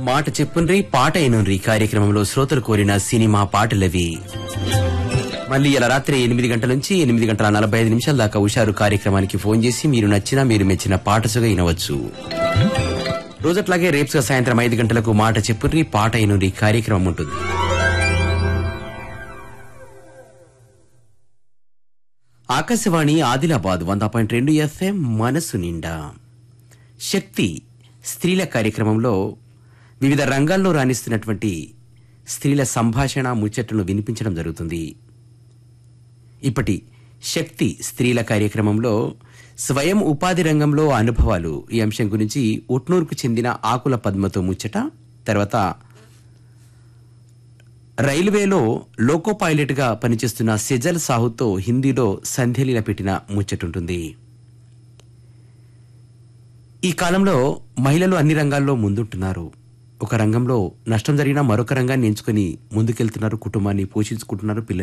మాట చెప్పుండ్రి పాట అయినుండ్రి కార్యక్రమంలో శ్రోతలు కోరిన సినిమా పాటలవి మళ్ళీ ఇలా రాత్రి ఎనిమిది గంటల నుంచి ఎనిమిది గంటల నలభై ఐదు నిమిషాల దాకా ఉషారు కార్యక్రమానికి ఫోన్ చేసి మీరు నచ్చిన మీరు మెచ్చిన పాటసుగా వినవచ్చు రోజట్లాగే రేపు సాయంత్రం ఐదు గంటలకు మాట చెప్పుండ్రి పాట అయినుండ్రి కార్యక్రమం ఉంటుంది ఆకాశవాణి ఆదిలాబాద్ వంద పాయింట్ రెండు ఎఫ్ఎం మనసు నిండా శక్తి స్త్రీల కార్యక్రమంలో వివిధ రంగాల్లో రాణిస్తున్నటువంటి స్త్రీల సంభాషణ ముచ్చట్లను వినిపించడం జరుగుతుంది ఇప్పటి శక్తి స్త్రీల కార్యక్రమంలో స్వయం ఉపాధి రంగంలో అనుభవాలు ఈ అంశం గురించి ఉట్నూరుకు చెందిన ఆకుల పద్మతో ముచ్చట తర్వాత రైల్వేలో లోకో పైలట్ గా పనిచేస్తున్న సెజల్ సాహుతో హిందీలో సంధ్యలీల పెట్టిన ముచ్చటుంటుంది ఈ కాలంలో మహిళలు అన్ని రంగాల్లో ముందుంటున్నారు ఒక రంగంలో నష్టం జరిగినా మరొక రంగాన్ని ఎంచుకొని ముందుకెళ్తున్నారు కుటుంబాన్ని పోషించుకుంటున్నారు పిల్లల్ని